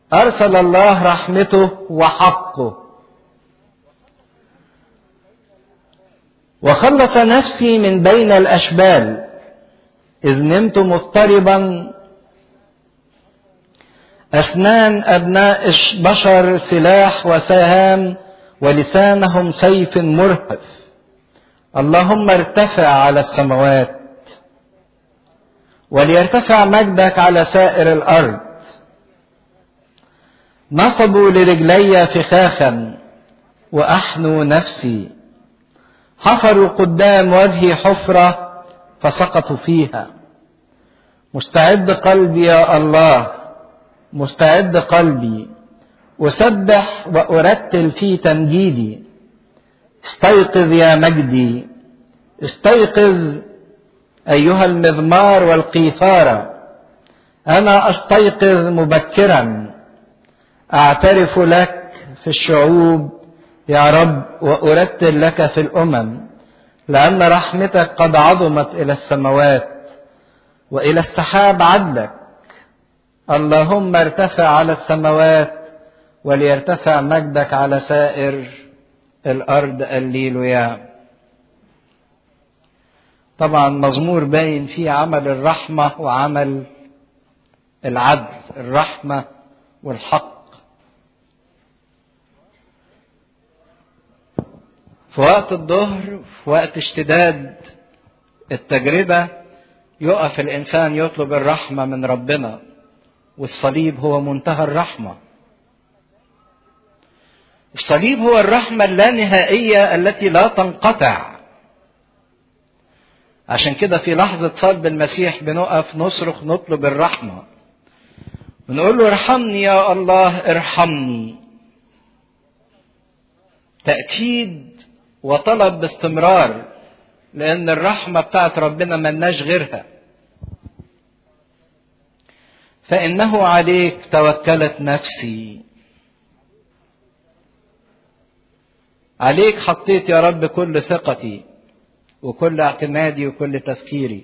أرسل الله رحمته وحقه وخلص نفسي من بين الأشبال إذ نمت مضطربا أسنان أبناء بشر سلاح وسهام ولسانهم سيف مرهف اللهم ارتفع على السماوات وليرتفع مجدك على سائر الأرض نصبوا لرجلي فخاخا وأحنوا نفسي حفروا قدام وجهي حفرة فسقطوا فيها مستعد قلبي يا الله مستعد قلبي أسبح وأرتل في تمجيدي استيقظ يا مجدي استيقظ أيها المذمار والقيثارة أنا أستيقظ مبكرا أعترف لك في الشعوب يا رب وأرتل لك في الأمم لأن رحمتك قد عظمت إلى السماوات وإلى السحاب عدلك اللهم ارتفع على السماوات وليرتفع مجدك على سائر الأرض الليلويا طبعا مزمور باين فيه عمل الرحمة وعمل العدل الرحمة والحق في وقت الظهر في وقت اشتداد التجربة يقف الإنسان يطلب الرحمة من ربنا والصليب هو منتهى الرحمة الصليب هو الرحمة اللانهائية التي لا تنقطع عشان كده في لحظة صلب المسيح بنقف نصرخ نطلب الرحمة ونقول له ارحمني يا الله ارحمني تأكيد وطلب باستمرار لأن الرحمة بتاعت ربنا ملناش غيرها فإنه عليك توكلت نفسي عليك حطيت يا رب كل ثقتي وكل اعتمادي وكل تفكيري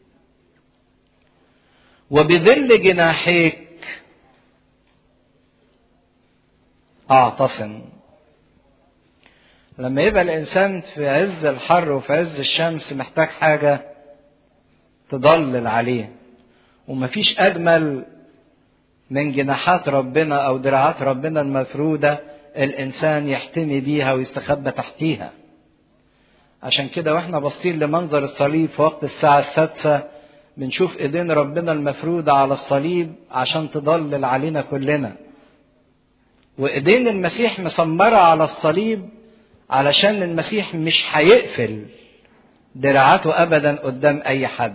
وبذل جناحيك اعتصم لما يبقى الانسان في عز الحر وفي عز الشمس محتاج حاجه تضلل عليه ومفيش اجمل من جناحات ربنا او دراعات ربنا المفروده الانسان يحتمي بيها ويستخبى تحتيها عشان كده واحنا باصين لمنظر الصليب في وقت الساعه السادسه بنشوف ايدين ربنا المفروده على الصليب عشان تضلل علينا كلنا وايدين المسيح مسمره على الصليب علشان المسيح مش هيقفل دراعاته ابدا قدام اي حد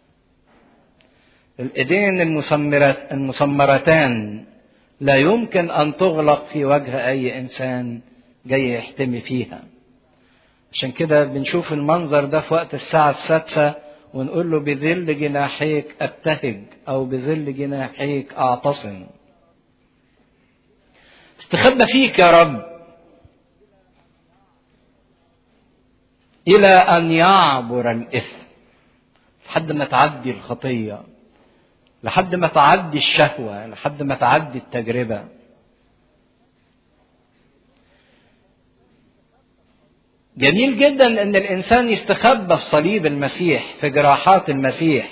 الايدين المسمرت المسمرتان لا يمكن ان تغلق في وجه اي انسان جاي يحتمي فيها عشان كده بنشوف المنظر ده في وقت الساعة السادسة ونقول له بذل جناحيك ابتهج او بذل جناحيك اعتصم استخبى فيك يا رب الى ان يعبر الاثم لحد ما تعدي الخطيه لحد ما تعدي الشهوه لحد ما تعدي التجربه جميل جدا ان الانسان يستخبى في صليب المسيح في جراحات المسيح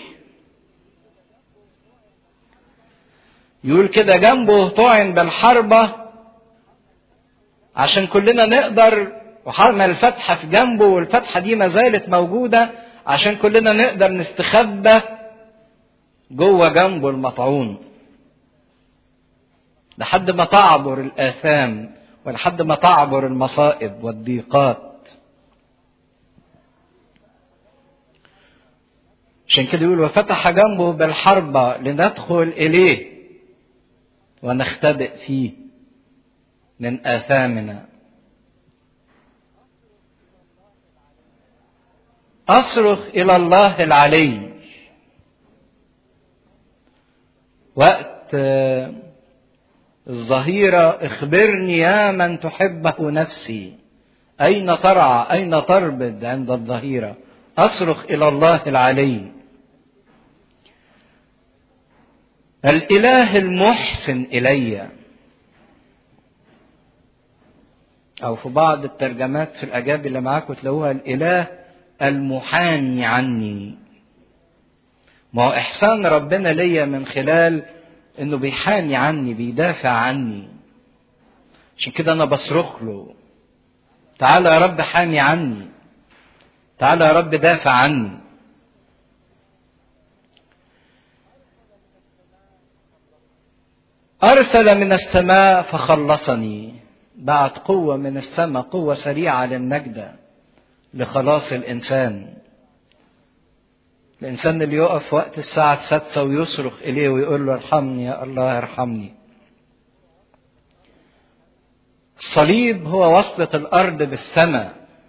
يقول كده جنبه طعن بالحربة عشان كلنا نقدر وحرنا الفتحة في جنبه والفتحة دي ما زالت موجودة عشان كلنا نقدر نستخبى جوه جنبه المطعون لحد ما تعبر الآثام ولحد ما تعبر المصائب والضيقات عشان كده يقول وفتح جنبه بالحربة لندخل إليه ونختبئ فيه من آثامنا أصرخ إلى الله العلي وقت الظهيرة اخبرني يا من تحبه نفسي أين ترعى أين تربد عند الظهيرة أصرخ إلى الله العلي الاله المحسن الي او في بعض الترجمات في الاجابه اللي معاكم تلاقوها الاله المحامي عني ما هو احسان ربنا ليا من خلال انه بيحامي عني بيدافع عني عشان كده انا بصرخ له تعالى يا رب حامي عني تعالى يا رب دافع عني ارسل من السماء فخلصني بعت قوه من السماء قوه سريعه للنجده لخلاص الانسان الانسان اللي يقف وقت الساعه السادسه ويصرخ اليه ويقول له ارحمني يا الله ارحمني الصليب هو وصلة الأرض بالسماء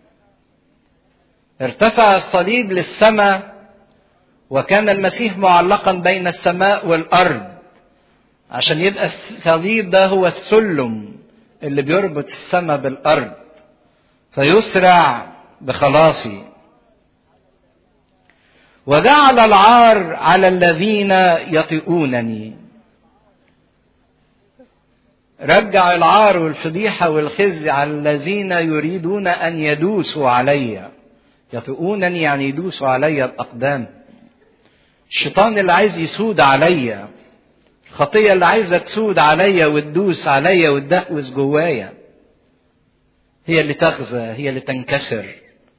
ارتفع الصليب للسماء وكان المسيح معلقا بين السماء والأرض عشان يبقى الصليب ده هو السلم اللي بيربط السماء بالأرض فيسرع بخلاصي وجعل العار على الذين يطيئونني رجع العار والفضيحة والخزي على الذين يريدون أن يدوسوا علي يطئونني يعني يدوسوا علي بأقدام الشيطان اللي عايز يسود عليا الخطية اللي عايزة تسود عليا وتدوس عليا وتدهوس جوايا هي اللي تغزى هي اللي تنكسر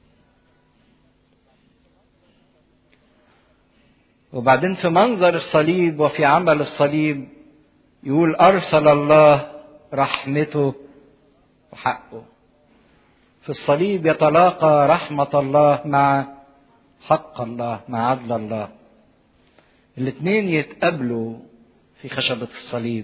وبعدين في منظر الصليب وفي عمل الصليب يقول أرسل الله رحمته وحقه في الصليب يتلاقى رحمة الله مع حق الله مع عدل الله الاثنين يتقابلوا في خشبة الصليب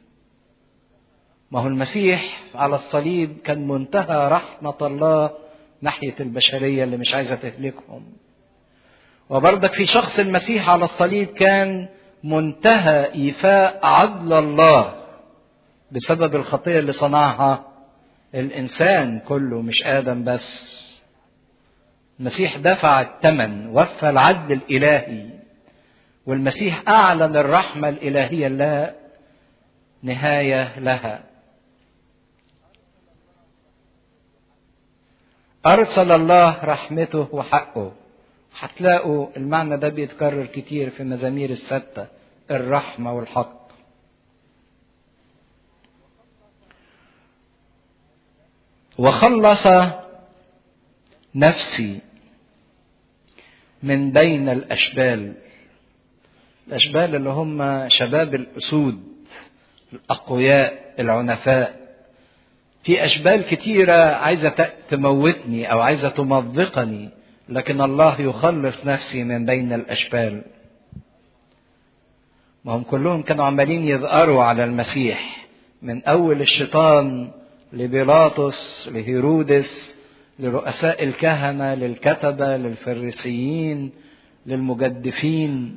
ما هو المسيح على الصليب كان منتهى رحمة الله ناحية البشرية اللي مش عايزة تهلكهم وبرضك في شخص المسيح على الصليب كان منتهى ايفاء عدل الله بسبب الخطيه اللي صنعها الانسان كله مش ادم بس المسيح دفع الثمن وفى العدل الالهي والمسيح اعلن الرحمه الالهيه لا نهايه لها ارسل الله رحمته وحقه هتلاقوا المعنى ده بيتكرر كتير في مزامير الستة الرحمة والحق وخلص نفسي من بين الأشبال الأشبال اللي هم شباب الأسود الأقوياء العنفاء في أشبال كتيرة عايزة تموتني أو عايزة تمضقني لكن الله يخلص نفسي من بين الاشبال ما هم كلهم كانوا عمالين يظهروا على المسيح من اول الشيطان لبيلاطس لهيرودس لرؤساء الكهنه للكتبه للفريسيين للمجدفين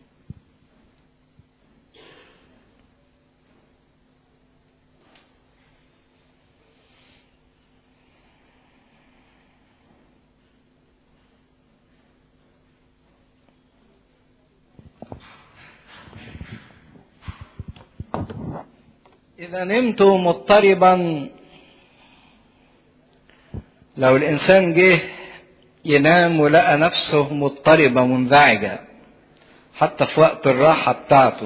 إذا نمت مضطربا لو الإنسان جه ينام ولقى نفسه مضطربة منزعجة حتى في وقت الراحة بتاعته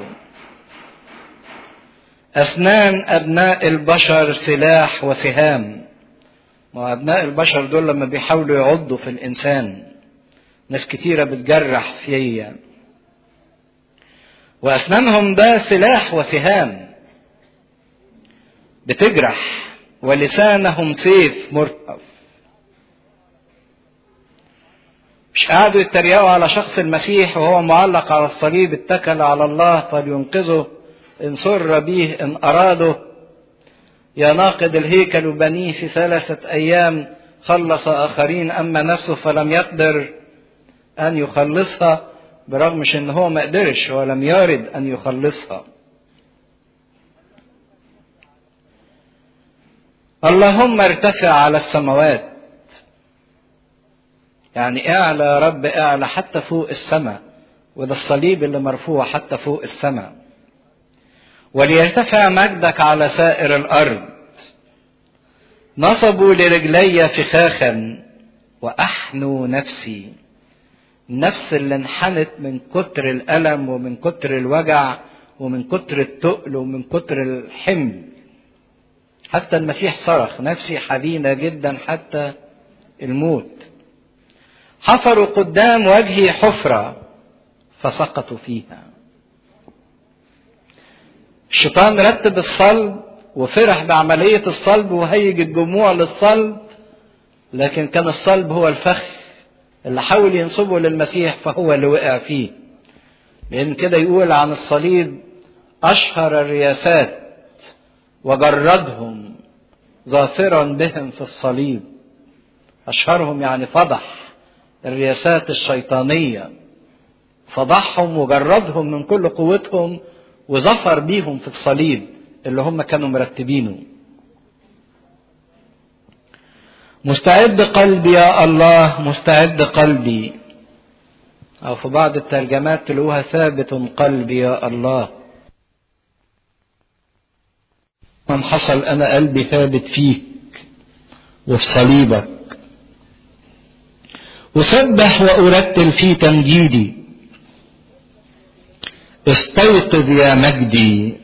أسنان أبناء البشر سلاح وسهام ما أبناء البشر دول لما بيحاولوا يعضوا في الإنسان ناس كتيرة بتجرح فيا وأسنانهم ده سلاح وسهام بتجرح ولسانهم سيف مرتف مش قعدوا يتريقوا على شخص المسيح وهو معلق على الصليب اتكل على الله فلينقذه ان سر به ان اراده يا ناقد الهيكل بنيه في ثلاثة ايام خلص اخرين اما نفسه فلم يقدر ان يخلصها برغم ان هو ما قدرش ولم يرد ان يخلصها اللهم ارتفع على السماوات يعني اعلى يا رب اعلى حتى فوق السماء وده الصليب اللي مرفوع حتى فوق السماء وليرتفع مجدك على سائر الارض نصبوا لرجلي فخاخا واحنوا نفسي النفس اللي انحنت من كتر الالم ومن كتر الوجع ومن كتر التقل ومن كتر الحمل حتى المسيح صرخ نفسي حزينه جدا حتى الموت حفروا قدام وجهي حفره فسقطوا فيها الشيطان رتب الصلب وفرح بعملية الصلب وهيج الجموع للصلب لكن كان الصلب هو الفخ اللي حاول ينصبه للمسيح فهو اللي وقع فيه لأن كده يقول عن الصليب أشهر الرياسات وجردهم ظافرا بهم في الصليب أشهرهم يعني فضح الرياسات الشيطانية فضحهم وجردهم من كل قوتهم وظفر بيهم في الصليب اللي هم كانوا مرتبينه مستعد قلبي يا الله مستعد قلبي او في بعض الترجمات تلوها ثابت قلبي يا الله من حصل انا قلبي ثابت فيك وفي صليبك اسبح وارتل في تمجيدي استيقظ يا مجدي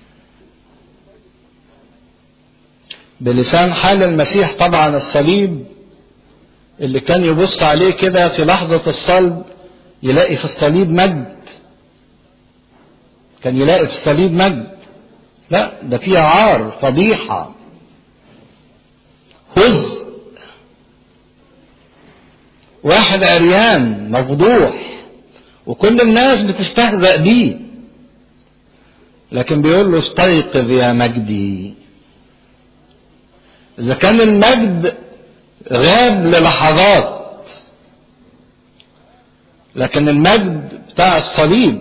بلسان حال المسيح طبعا الصليب اللي كان يبص عليه كده في لحظة الصلب يلاقي في الصليب مجد كان يلاقي في الصليب مجد لا ده فيه عار فضيحة هز واحد عريان مفضوح وكل الناس بتستهزأ بيه لكن بيقول له استيقظ يا مجدي إذا كان المجد غاب للحظات لكن المجد بتاع الصليب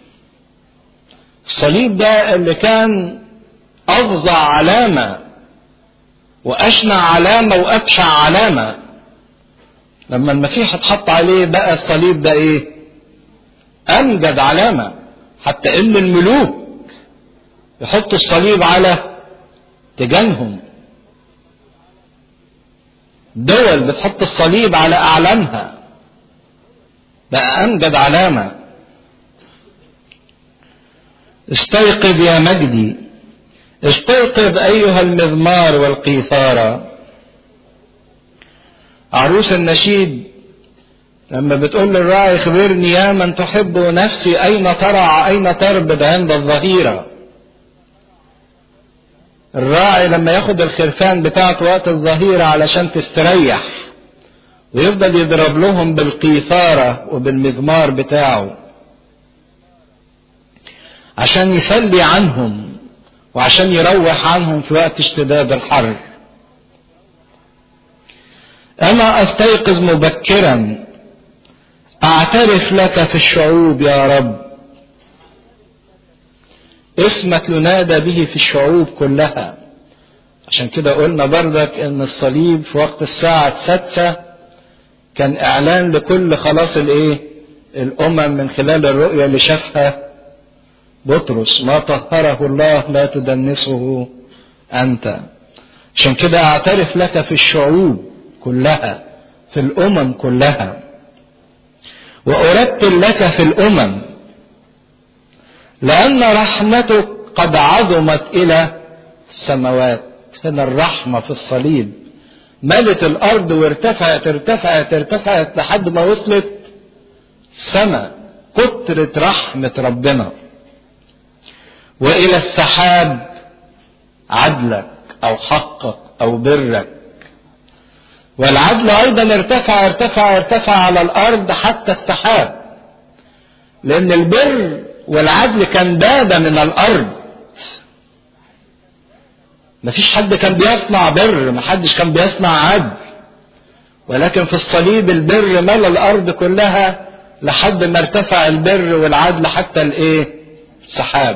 الصليب ده اللي كان أفظع علامة وأشنع علامة وأبشع علامة لما المسيح اتحط عليه بقى الصليب ده إيه؟ أمجد علامة حتى إن الملوك يحطوا الصليب على تجانهم دول بتحط الصليب على أعلامها بقى أمجد علامة استيقظ يا مجدي استيقظ أيها المذمار والقيثارة عروس النشيد لما بتقول للراعي خبرني يا من تحب نفسي أين ترعى أين تربد عند الظهيرة الراعي لما ياخد الخرفان بتاعته وقت الظهيرة علشان تستريح ويفضل يضرب لهم بالقيثارة وبالمزمار بتاعه عشان يسلي عنهم وعشان يروح عنهم في وقت اشتداد الحر أنا أستيقظ مبكرا أعترف لك في الشعوب يا رب اسمك ينادى به في الشعوب كلها عشان كده قلنا بردك ان الصليب في وقت الساعة السادسة كان اعلان لكل خلاص الايه الامم من خلال الرؤية اللي شافها بطرس ما طهره الله لا تدنسه انت عشان كده اعترف لك في الشعوب كلها في الامم كلها وارتل لك في الامم لأن رحمتك قد عظمت إلى السماوات هنا الرحمة في الصليب ملت الأرض وارتفعت ارتفعت ارتفعت لحد ما وصلت السماء كترة رحمة ربنا وإلى السحاب عدلك أو حقك أو برك والعدل أيضا ارتفع ارتفع ارتفع على الأرض حتى السحاب لأن البر والعدل كان باد من الارض مفيش حد كان بيصنع بر محدش كان بيصنع عدل ولكن في الصليب البر ملا الارض كلها لحد ما ارتفع البر والعدل حتى الايه السحاب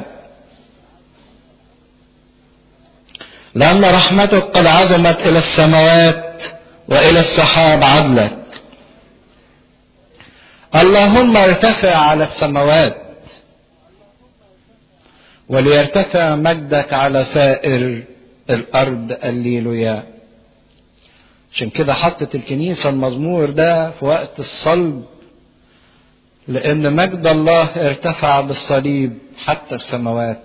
لان رحمتك قد عظمت الى السماوات والى السحاب عدلك اللهم ارتفع على السماوات وليرتفع مجدك على سائر الارض الليلويا عشان كده حطت الكنيسة المزمور ده في وقت الصلب لأن مجد الله ارتفع بالصليب حتى السماوات